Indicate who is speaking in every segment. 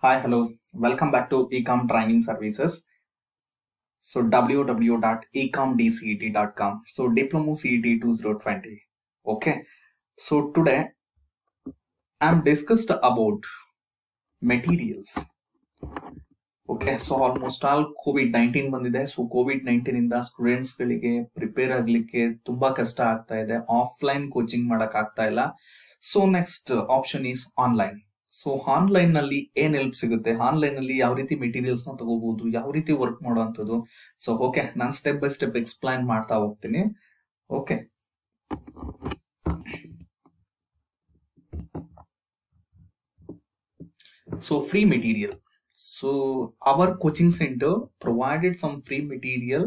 Speaker 1: Hi, hello. Welcome back to Ecom Training Services. So www.ecomdcet.com. So Diploma CET 2020. Okay. So today I'm discussed about materials. Okay so almost all COVID nineteen ಬಂದಿದೆ so COVID nineteen ಇಂದ students ಗಳಿಗೆ prepare ಆಗ್ಲಿಕ್ಕೆ ತುಂಬಾ ಕಷ್ಟ ಆಗ್ತಾ ಇದೆ offline coaching ಮಾಡಕ್ ಆಗ್ತಾ ಇಲ್ಲ so next option is online so online ನಲ್ಲಿ ಏನ್ ಹೆಲ್ಪ್ ಸಿಗುತ್ತೆ ಆನ್ಲೈನ್ ಅಲ್ಲಿ ಯಾವ ರೀತಿ ಮೆಟೀರಿಯಲ್ಸ್ ನ ತಗೋಬಹುದು ಯಾವ ರೀತಿ ವರ್ಕ್ ಮಾಡುವಂತದ್ದು ಸೊ ಓಕೆ ನಾನು ಸ್ಟೆಪ್ ಬೈ ಸ್ಟೆಪ್ ಎಕ್ಸ್ಪ್ಲೈನ್ ಮಾಡ್ತಾ ಹೋಗ್ತೀನಿ okay so free material so our coaching center provided some free material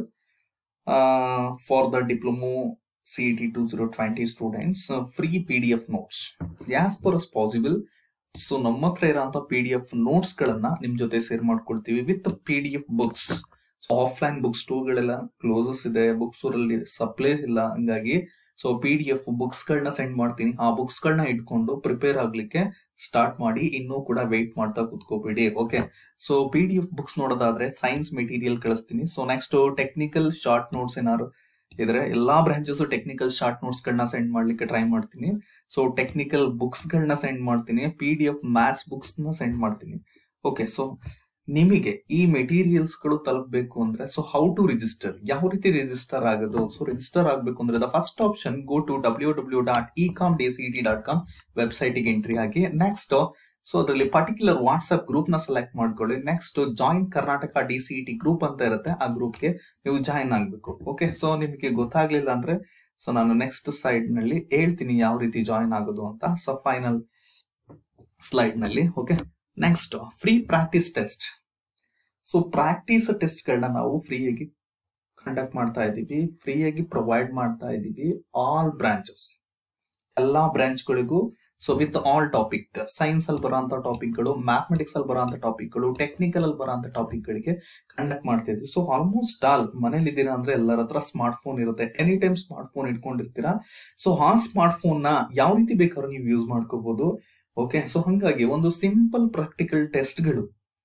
Speaker 1: uh, for the diploma CET 2020 students uh, free PDF notes as per as possible so ನಮ್ಮ ಹತ್ರ ಇರೋಂಥ P D F notes ಗಳನ್ನ ನಿಮ್ ಜೊತೆ share ಮಾಡ್ಕೊಳ್ತೀವಿ with P D F books offline book ಸ್ಟೋರ್ಗಳೆಲ್ಲ closes ಇದೆ book store ಅಲ್ಲಿ ಸಪ್ಲೈಸ್ ಇಲ್ಲ ಹಂಗಾಗಿ so P D F books ಗಳನ್ನ ಸೆಂಡ್ ಮಾಡ್ತೀನಿ ಆ ಬುಕ್ಸ್ ಗಳನ್ನ ಇಟ್ಕೊಂಡು ಪ್ರಿಪೇರ್ ಆಗ್ಲಿಕ್ಕೆ ಸ್ಟಾರ್ಟ್ ಮಾಡಿ ಇನ್ನೂ ಕೂಡ ವೆಯ್ಟ್ ಮಾಡ್ತಾ ಕುತ್ಕೋಬೇಡಿ okay so P D F books ನೋಡೋದಾದ್ರೆ ಸೈನ್ಸ್ ಮೆಟೀರಿಯಲ್ ಕಳಿಸ್ತೀನಿ so next technical short notes ಏನಾದ್ರು ಇದ್ರೆ ಎಲ್ಲಾ ಬ್ರಾಂಚಸ್ ಟೆಕ್ನಿಕಲ್ ಶಾರ್ಟ್ ನೋಟ್ಸ್ ಗಳನ್ನ ಸೆಂಡ್ ಮಾಡ್ಲಿಕ್ಕೆ ಟ್ರೈ ಮಾಡ್ತೀನಿ ಸೊ ಟೆಕ್ನಿಕಲ್ ಬುಕ್ಸ್ ಗಳನ್ನ ಸೆಂಡ್ ಮಾಡ್ತೀನಿ P D F maths books ನ ಸೆಂಡ್ ಮಾಡ್ತೀನಿ ಓಕೆ ಸೊ ನಿಮಗೆ ಈ ಮೆಟೀರಿಯಲ್ಸ್ ಗಳು ತಲುಪಬೇಕು ಅಂದ್ರೆ ಸೊ ಹೌ ಟು ರಿಜಿಸ್ಟರ್ ಯಾವ ರೀತಿ ರಿಜಿಸ್ಟರ್ ಆಗೋದು ಸೊ ರಿಜಿಸ್ಟರ್ ಆಗಬೇಕು ಅಂದ್ರೆ the first option go to W W dot E com D C T dot com website ಗೆ ಎಂಟ್ರಿ ಆಗಿ ನೆಕ್ಸ್ಟ್ ಸೊ ಅದರಲ್ಲಿ ಪರ್ಟಿಕ್ಯುಲರ್ ವಾಟ್ಸ್ಆಪ್ ಗ್ರೂಪ್ ನ ಸೆಲೆಕ್ಟ್ ಮಾಡ್ಕೊಳ್ಳಿ next join Karnataka D C T group ಅಂತ ಇರುತ್ತೆ ಆ ಗ್ರೂಪ್ಗೆ ನೀವು ಜಾಯಿನ್ ಆಗ್ಬೇಕು ಓಕೆ ಸೊ ನಿಮಗೆ ಗೊತ್ತಾಗ್ಲಿಲ್ಲ ಅಂದ್ರೆ ಸೊ ನಾನು ನೆಕ್ಸ್ಟ್ ಸೈಡ್ ನಲ್ಲಿ ಹೇಳ್ತೀನಿ ಯಾವ ರೀತಿ ಜಾಯಿನ್ ಆಗೋದು ಅಂತ ಸೊ ಫೈನಲ್ ಸ್ಲೈಡ್ ನಲ್ಲಿ okay next free practice test so practice test ಗಳನ್ನ ನಾವು ಫ್ರೀಯಾಗಿ ಕಂಡಕ್ಟ್ ಮಾಡ್ತಾ ಇದ್ದೀವಿ ಫ್ರೀಯಾಗಿ ಪ್ರೊವೈಡ್ ಮಾಡ್ತಾ ಇದ್ದೀವಿ ಆಲ್ ಬ್ರಾಂಚಸ್ ಎಲ್ಲಾ ಬ್ರಾಂಚ್ಗಳಿಗೂ so with all topic science ಅಲ್ಲಿ ಬರೋಂಥ ಟಾಪಿಕ್ಗಳು ಮ್ಯಾಥಮೆಟಿಕ್ಸ್ ಅಲ್ಲಿ ಬರೋಂಥ ಟಾಪಿಕ್ಗಳು ಟೆಕ್ನಿಕಲ್ ಅಲ್ಲಿ ಬರೋಂಥ ಟಾಪಿಕ್ ಗಳಿಗೆ ಕಂಡಕ್ಟ್ ಮಾಡ್ತಾ ಇದ್ವಿ ಸೊ ಆಲ್ಮೋಸ್ಟ್ ಆಲ್ ಮನೇಲಿ ಇದ್ದೀರಾ ಅಂದ್ರೆ ಎಲ್ಲರ ಹತ್ರ ಸ್ಮಾರ್ಟ್ ಫೋನ್ ಇರುತ್ತೆ ಎನಿ ಟೈಮ್ ಸ್ಮಾರ್ಟ್ ಫೋನ್ ಇಟ್ಕೊಂಡಿರ್ತೀರಾ ಸೊ ಆ ಸ್ಮಾರ್ಟ್ ಫೋನ್ ನ ಯಾವ ರೀತಿ ಬೇಕಾದ್ರೂ ನೀವು ಯೂಸ್ ಮಾಡ್ಕೋಬಹುದು ಓಕೆ ಸೊ ಹಂಗಾಗಿ ಒಂದು ಸಿಂಪಲ್ ಪ್ರಾಕ್ಟಿಕಲ್ ಟೆಸ್ಟ್ಗಳು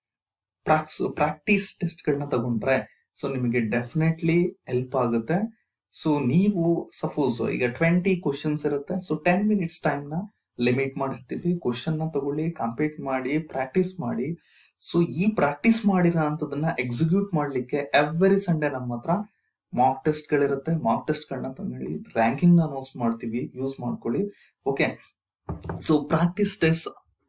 Speaker 1: ಪ್ರಾಕ್ಟೀಸ್ ಟೆಸ್ಟ್ ಗಳನ್ನ ತಗೊಂಡ್ರೆ ಸೊ ನಿಮಗೆ ಡೆಫಿನೆಟ್ಲಿ ಹೆಲ್ಪ್ ಆಗುತ್ತೆ ಸೊ ನೀವು ಸಪೋಸ್ ಈಗ ಟ್ವೆಂಟಿ ಕ್ವಶನ್ಸ್ ಇರುತ್ತೆ ಸೊ ಟೆನ್ ಮಿನಿಟ್ಸ್ ಟೈಮ್ ನ ಲಿಮಿಟ್ ಮಾಡಿರ್ತೀವಿ ಕ್ವಶನ್ ನ ತಗೊಳ್ಳಿ ಕಂಪ್ಲೀಟ್ ಮಾಡಿ ಪ್ರಾಕ್ಟೀಸ್ ಮಾಡಿ ಸೊ ಈ ಪ್ರಾಕ್ಟೀಸ್ ಮಾಡಿರೋ ಅಂತದನ್ನ ಎಕ್ಸಿಕ್ಯೂಟ್ ಮಾಡ್ಲಿಕ್ಕೆ ಎವ್ರಿ ಸಂಡೇ ನಮ್ಮ ಹತ್ರ ಮಾಕ್ ಟೆಸ್ಟ್ ಗಳಿರುತ್ತೆ ಮಾಕ್ ಟೆಸ್ಟ್ ಗಳನ್ನ ತಗೊಳ್ಳಿ ರ್ಯಾಂಕಿಂಗ್ ನ ಅನೌನ್ಸ್ ಮಾಡ್ತೀವಿ ಯೂಸ್ ಮಾಡ್ಕೊಳ್ಳಿ okay so practice test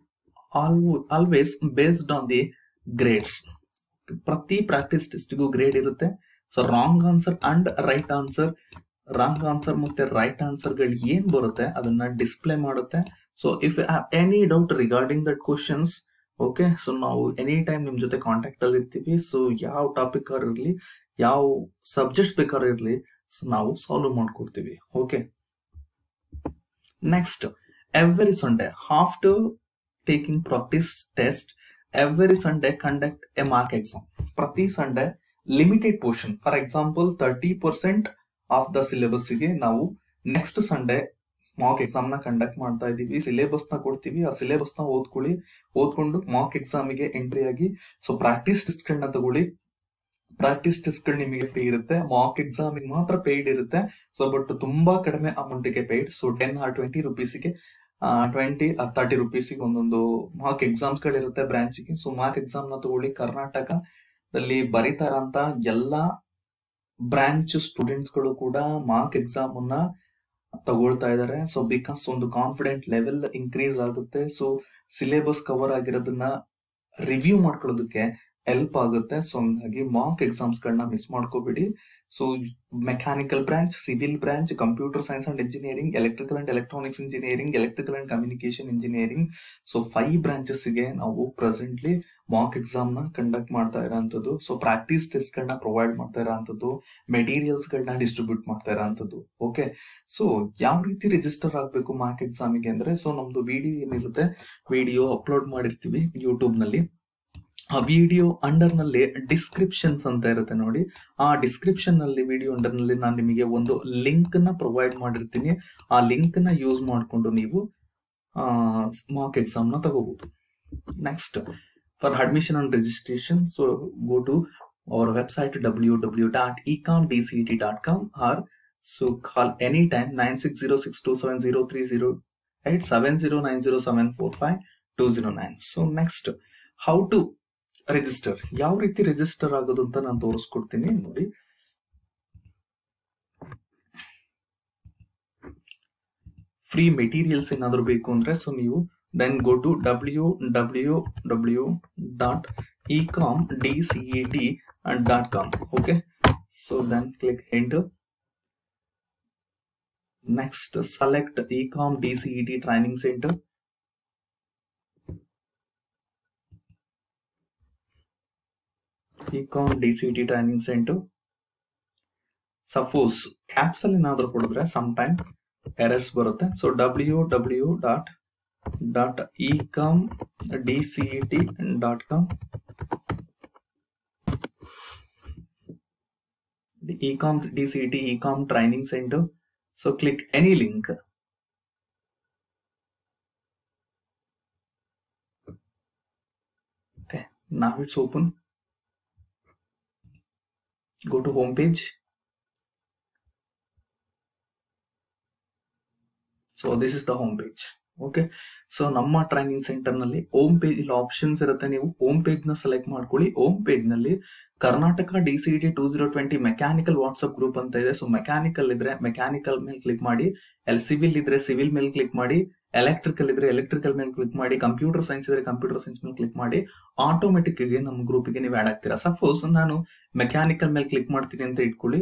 Speaker 1: always based on the grades ಪ್ರತಿ ಪ್ರಾಕ್ಟೀಸ್ ಟೆಸ್ಟ್ಗೂ ಗ್ರೇಡ್ ಇರುತ್ತೆ so wrong answer and right answer wrong answer ಮತ್ತೆ ರೈಟ್ ಆನ್ಸರ್ ಗಳು ಏನ್ ಬರುತ್ತೆ ಅದನ್ನ ಡಿಸ್ಪ್ಲೇ ಮಾಡುತ್ತೆ so if any doubt regarding that questions okay so ನಾವು ಎನಿ ಟೈಮ್ ನಿಮ್ ಜೊತೆ ಕಾಂಟ್ಯಾಕ್ಟ್ ಅಲ್ಲಿ ಇರ್ತೀವಿ ಸೊ ಯಾವ ಟಾಪಿಕ್ ಅವ್ರು ಇರ್ಲಿ ಯಾವ ಸಬ್ಜೆಕ್ಟ್ ಬೇಕಾದ್ರೂ ಇರ್ಲಿ ಸೊ ನಾವು ಸಾಲ್ವ್ ಮಾಡ್ಕೊಡ್ತೀವಿ okay next every Sunday after taking practice test every Sunday conduct a mock exam ಪ್ರತಿ Sunday limited portion for example thirty percent of the syllabus ಗೆ ನಾವು ನೆಕ್ಸ್ಟ್ ಸಂಡೇ ಮಾಕ್ ಎಕ್ಸಾಮ್ ನ conduct ಮಾಡ್ತಾ ಇದೀವಿ syllabus ನ ಕೊಡ್ತೀವಿ ಆ ಸಿಲೆಬಸ್ ನ ಓದ್ಕೊಳ್ಳಿ ಓದ್ಕೊಂಡು ಮಾಕ್ ಎಕ್ಸಾಮ್ ಗೆ ಎಂಟ್ರಿ ಆಗಿ ಸೊ ಪ್ರಾಕ್ಟೀಸ್ ಟೆಸ್ಟ್ ಗಳನ್ನ ತಗೊಳ್ಳಿ ಪ್ರಾಕ್ಟೀಸ್ ಟೆಸ್ಟ್ ಗಳು ನಿಮಗೆ ಫ್ರೀ ಇರುತ್ತೆ ಮಾಕ್ ಎಕ್ಸಾಮ್ ಮಾತ್ರ ಪೇಯ್ಡ್ ಇರುತ್ತೆ ಸೊ ಬಟ್ ತುಂಬಾ ಕಡಿಮೆ ಅಮೌಂಟ್ ಗೆ paid so ten or twenty ರುಪೀಸ್ಗೆ ಟ್ವೆಂಟಿ ತರ್ಟಿ ರುಪೀಸಿಗೆ ಒಂದೊಂದು ಮಾರ್ಕ್ ಎಕ್ಸಾಮ್ಸ್ ಗಳಿರುತ್ತೆ ಬ್ರಾಂಚ್ಗೆ ಸೊ ಮಾರ್ಕ್ ಎಕ್ಸಾಮ್ ನ ತಗೊಳ್ಳಿ ಕರ್ನಾಟಕದಲ್ಲಿ ಬರೀತಾ ಇರೋಂತ ಎಲ್ಲಾ ಬ್ರಾಂಚ್ ಸ್ಟೂಡೆಂಟ್ಸ್ ಗಳು ಕೂಡ ಮಾರ್ಕ್ ಎಕ್ಸಾಮ್ ಅನ್ನ ತಗೊಳ್ತಾ ಇದ್ದಾರೆ ಸೊ ಬಿಕಾಸ್ ಒಂದು ಕಾನ್ಫಿಡೆಂಟ್ ಲೆವೆಲ್ ಇನ್ಕ್ರೀಸ್ ಆಗುತ್ತೆ ಸೊ ಸಿಲೆಬಸ್ ಕವರ್ ಆಗಿರೋದನ್ನ ರಿವ್ಯೂ ಮಾಡ್ಕೊಳ್ಳೋದಕ್ಕೆ ಹೆಲ್ಪ್ ಆಗುತ್ತೆ ಸೊ ಹಂಗಾಗಿ ಮಾರ್ಕ್ ಎಕ್ಸಾಮ್ಸ್ ಗಳನ್ನ ಮಿಸ್ ಮಾಡ್ಕೋಬೇಡಿ so mechanical branch civil branch computer science and engineering electrical and electronics engineering electrical and communication engineering so five branches ಗೆ ನಾವು presently mock exam ನ conduct ಮಾಡ್ತಾ ಇರೋಂಥದ್ದು ಸೊ ಪ್ರಾಕ್ಟೀಸ್ ಟೆಸ್ಟ್ ಗಳನ್ನ provide ಮಾಡ್ತಾ ಇರೋಂಥದ್ದು ಮೆಟೀರಿಯಲ್ಸ್ ಗಳನ್ನ ಡಿಸ್ಟ್ರಿಬ್ಯೂಟ್ ಮಾಡ್ತಾ ಇರೋಂಥದ್ದು ಓಕೆ ಸೊ ಯಾವ ರೀತಿ ರಿಜಿಸ್ಟರ್ ಆಗಬೇಕು ಮಾರ್ಕ್ ಎಕ್ಸಾಮಿಗೆ ಅಂದ್ರೆ ಸೊ ನಮ್ದು ವಿಡಿಯೋ ಏನಿರುತ್ತೆ ವಿಡಿಯೋ ಅಪ್ಲೋಡ್ ಮಾಡಿರ್ತೀವಿ ಯೂಟ್ಯೂಬ್ ನಲ್ಲಿ ಆ ವಿಡಿಯೋ ಅಂಡರ್ ನಲ್ಲಿ ಡಿಸ್ಕ್ರಿಪ್ಷನ್ಸ್ ಅಂತ ಇರುತ್ತೆ ನೋಡಿ ಆ ಡಿಸ್ಕ್ರಿಪ್ಷನ್ ನಲ್ಲಿ ವಿಡಿಯೋ ಅಂಡರ್ ನಲ್ಲಿ ನಾನು ನಿಮಗೆ ಒಂದು ಲಿಂಕ್ ನ ಪ್ರೊವೈಡ್ ಮಾಡಿರ್ತೀನಿ ಆ ಲಿಂಕ್ ನ ಯೂಸ್ ಮಾಡಿಕೊಂಡು ನೀವು ಮಾರ್ಕ್ ಎಕ್ಸಾಮ್ ನ ತಗೋಬಹುದು next for admission and registration so go to our website www.ecomdcet.com or so call anytime 9606270308 7090745209 so next how to register ಯಾವ ರೀತಿ ರಿಜಿಸ್ಟರ್ ಆಗೋದು ಅಂತ ನಾನು ತೋರಿಸ್ಕೊಡ್ತೀನಿ ನೋಡಿ ಫ್ರೀ ಮೆಟೀರಿಯಲ್ಸ್ ಏನಾದರೂ ಬೇಕು ಅಂದ್ರೆ ಸೊ ನೀವು then go to W W W dot E com D C E T dot com okay so then click enter next select E com D C E T training centre E com D C T training centre suppose caps ಅಲ್ಲಿ ಏನಾದ್ರು ಕೊಡಿದ್ರೆ some time errors ಬರುತ್ತೆ so W W dot dot E com D C T dot com E com D C T E com training centre so click any link okay now it's open go to home page so this is the home page okay so ನಮ್ಮ training centre ನಲ್ಲಿ home page ಇಲ್ಲಿ options ಇರುತ್ತೆ ನೀವು home page ನ select ಮಾಡ್ಕೊಳ್ಳಿ home page ನಲ್ಲಿ Karnataka D C T two zero twenty mechanical WhatsApp group ಅಂತ ಇದೆ ಸೊ ಮೆಕ್ಯಾನಿಕಲ್ ಇದ್ರೆ ಮೆಕ್ಯಾನಿಕಲ್ ಮೇಲೆ ಕ್ಲಿಕ್ ಮಾಡಿ ಎಲ್ ಸಿವಿಲ್ ಇದ್ರೆ ಸಿವಿಲ್ ಮೇಲೆ ಕ್ಲಿಕ್ ಮಾಡಿ ಎಲೆಕ್ಟ್ರಿಕಲ್ ಇದ್ರೆ ಎಲೆಕ್ಟ್ರಿಕಲ್ ಮೇಲೆ ಕ್ಲಿಕ್ ಮಾಡಿ ಕಂಪ್ಯೂಟರ್ ಸೈನ್ಸ್ ಇದ್ರೆ ಕಂಪ್ಯೂಟರ್ ಸೈನ್ಸ್ ಮೇಲೆ ಕ್ಲಿಕ್ ಮಾಡಿ ಆಟೋಮೆಟಿಕ್ ಗೆ ನಮ್ಮ ಗ್ರೂಪ್ಗೆ ನೀವು ಆಡ್ ಆಗ್ತೀರಾ ಸಪೋಸ್ ನಾನು ಮೆಕ್ಯಾನಿಕಲ್ ಮೇಲೆ ಕ್ಲಿಕ್ ಮಾಡ್ತೀನಿ ಅಂತ ಇಟ್ಕೊಳ್ಳಿ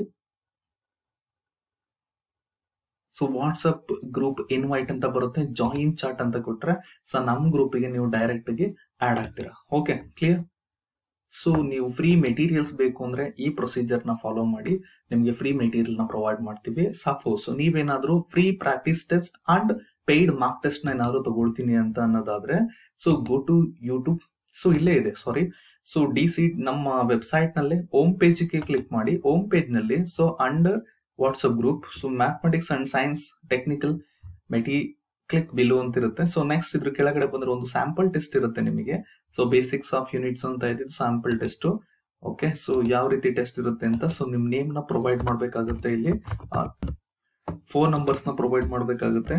Speaker 1: ಸೊ ವಾಟ್ಸಪ್ ಗ್ರೂಪ್ ಇನ್ವೈಟ್ ಅಂತ ಬರುತ್ತೆ ಜಾಯಿನ್ ಚಾಟ್ ಅಂತ ಕೊಟ್ರೆ ಸೊ ನಮ್ಮ ಗ್ರೂಪಿಗೆ ನೀವು ಡೈರೆಕ್ಟ್ ಗೆ ಆಡ್ ಆಗ್ತೀರಾ ಓಕೆ ಕ್ಲಿಯರ್ ಸೊ ನೀವು ಫ್ರೀ ಮೆಟೀರಿಯಲ್ಸ್ ಬೇಕು ಅಂದ್ರೆ ಈ ಪ್ರೊಸೀಜರ್ ನ ಫಾಲೋ ಮಾಡಿ ನಿಮ್ಗೆ ಫ್ರೀ ಮೆಟೀರಿಯಲ್ ನ ಪ್ರೊವೈಡ್ ಮಾಡ್ತೀವಿ ಸಪೋಸ್ ನೀವೇನಾದ್ರೂ free practice test and paid mock test ನ ಏನಾದ್ರು ತಗೊಳ್ತೀನಿ ಅಂತ ಅನ್ನೋದಾದ್ರೆ so go to YouTube so ಇಲ್ಲೇ ಇದೆ ಸಾರಿ ಸೊ ಡಿ ಸಿ ನಮ್ಮ ವೆಬ್ಸೈಟ್ ನಲ್ಲಿ ಹೋಮ್ ಪೇಜ್ ಗೆ ಕ್ಲಿಕ್ ಮಾಡಿ ಹೋಮ್ ಪೇಜ್ ನಲ್ಲಿ so under WhatsApp group so mathematics and science technical ಮೆಟಿ ಕ್ಲಿಕ್ ಬಿಲೋ ಅಂತ ಇರುತ್ತೆ ಸೊ ನೆಕ್ಸ್ಟ್ ಇದ್ರ ಕೆಳಗಡೆ ಬಂದ್ರೆ ಒಂದು ಸ್ಯಾಂಪಲ್ ಟೆಸ್ಟ್ ಇರುತ್ತೆ ನಿಮಗೆ ಸೊ ಬೇಸಿಕ್ಸ್ ಆಫ್ ಯೂನಿಟ್ಸ್ ಅಂತ ಇದ್ದು ಸ್ಯಾಂಪಲ್ ಟೆಸ್ಟ್ ಓಕೆ ಸೊ ಯಾವ ರೀತಿ ಟೆಸ್ಟ್ ಇರುತ್ತೆ ಅಂತ ಸೊ ನಿಮ್ ನೇಮ್ ನ ಪ್ರೊವೈಡ್ ಮಾಡ್ಬೇಕಾಗುತ್ತೆ ಇಲ್ಲಿ ಫೋನ್ ನಂಬರ್ಸ್ ನ ಪ್ರೊವೈಡ್ ಮಾಡ್ಬೇಕಾಗುತ್ತೆ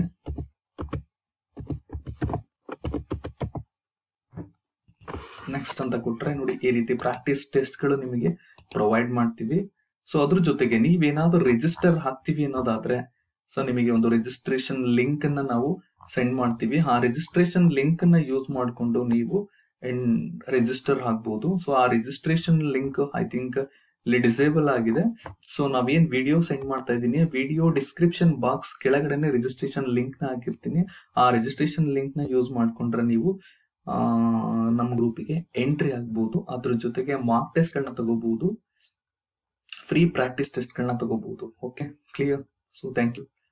Speaker 1: ನೆಕ್ಸ್ಟ್ ಅಂತ ಕೊಟ್ರೆ ನೋಡಿ ಈ ರೀತಿ ಪ್ರಾಕ್ಟೀಸ್ ಟೆಸ್ಟ್ ಗಳು ನಿಮಗೆ ಪ್ರೊವೈಡ್ ಮಾಡ್ತೀವಿ ಸೊ ಅದ್ರ ಜೊತೆಗೆ ನೀವೇನಾದ್ರೂ ರಿಜಿಸ್ಟರ್ ಹಾಕ್ತಿವಿ ಅನ್ನೋದಾದ್ರೆ ಸೊ ನಿಮಗೆ ಒಂದು ರಿಜಿಸ್ಟ್ರೇಷನ್ ಲಿಂಕ್ ಅನ್ನ ನಾವು ಸೆಂಡ್ ಮಾಡ್ತೀವಿ ಆ ರಿಜಿಸ್ಟ್ರೇಷನ್ ಲಿಂಕ್ ಅನ್ನ ಯೂಸ್ ಮಾಡಿಕೊಂಡು ನೀವು ರಿಜಿಸ್ಟರ್ ಹಾಕ್ಬಹುದು ಸೊ ಆ ರಿಜಿಸ್ಟ್ರೇಷನ್ ಲಿಂಕ್ ಐ ಥಿಂಕ್ ಇಲ್ಲಿ ಡಿಸೇಬಲ್ ಆಗಿದೆ ಸೊ ನಾವೇನ್ ವಿಡಿಯೋ ಸೆಂಡ್ ಮಾಡ್ತಾ ಇದ್ದೀನಿ ವಿಡಿಯೋ ಡಿಸ್ಕ್ರಿಪ್ಷನ್ ಬಾಕ್ಸ್ ಕೆಳಗಡೆನೆ ರಿಜಿಸ್ಟ್ರೇಷನ್ ಲಿಂಕ್ ನ ಹಾಕಿರ್ತೀನಿ ಆ ರಿಜಿಸ್ಟ್ರೇಷನ್ ಲಿಂಕ್ ನ ಯೂಸ್ ಮಾಡ್ಕೊಂಡ್ರೆ ನೀವು ನಮ್ಮ ಗ್ರೂಪಿಗೆ ಎಂಟ್ರಿ ಆಗ್ಬಹುದು ಅದ್ರ ಜೊತೆಗೆ ಮಾರ್ಕ್ ಟೆಸ್ಟ್ ಗಳನ್ನ ತಗೋಬಹುದು ಫ್ರೀ ಪ್ರಾಕ್ಟೀಸ್ ಟೆಸ್ಟ್ ಗಳನ್ನ ತಗೋಬಹುದು okay clear so thank you